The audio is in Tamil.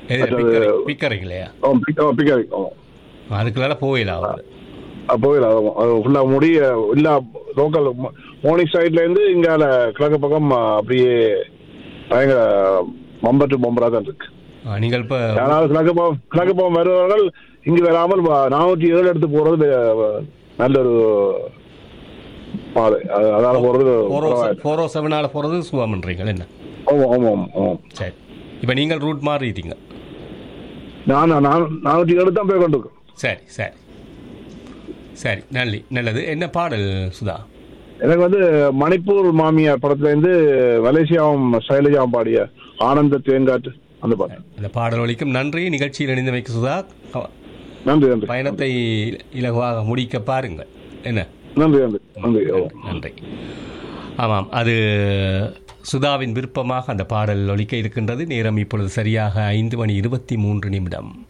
எது மற்றது- பிக்கரிங் பிக்கரிங் இல்லையா ஓ பிக் ஓ பிக்காரி ஓ அதுக்குள்ளால போயிடலாம் வந்து போயிடலாம் அது ஃபுல்லாக முடி இல்லை லோக்கல் மோர்னிங் சைட்லேருந்து இங்கால கிழக்கு பக்கம் அப்படியே பயங்கர பம்பர் டு பம்பராக தான் இருக்கு ஆ, நீங்கள் இப்போ யாராவது கிழக்கு பக்கம் கிழக்கு பக்கம் வருபவர்கள் இங்கு வராமல் வ- நானூற்றி ஏழு எடுத்து போகிறது வே- நல்ல ஒரு பாதை அது- அதால போகிறது ஃபோர் ஓ ஃபோர் ஓ செவனால் போகிறது சுவாமன்றீங்க என்ன ஆமாம் ஆமாம் ஆமாம் சரி இப்போ நீங்கள் ரூட் மாறிட்டீங்க நான் நான் நானூற்றி ஏழு தான் போய் கொண்டிருக்கேன் சரி சரி சரி நல்லி நல்லது என்ன பாடல் சுதா எனக்கு வந்து மணிப்பூர் மாமியார் படத்துலேருந்து மலேசியாவும் சைலஜாவும் பாடிய ஆனந்த தேங்காட்டு அந்த பாட்டு அந்த பாடல் ஒலிக்கும் நன்றி நிகழ்ச்சியில் இணைந்தமைக்கு சுதா அவ- நன்றி நன்றி பயணத்தை இலகுவாக முடிக்க பாருங்கள் என்ன நன்றி நன்றி நன்றி ஓ நன்றி ஆமாம் அது சுதாவின் விருப்பமாக அந்த பாடல் ஒலிக்க இருக்கின்றது நேரம் இப்பொழுது சரியாக ஐந்து மணி இருபத்தி மூன்று நிமிடம்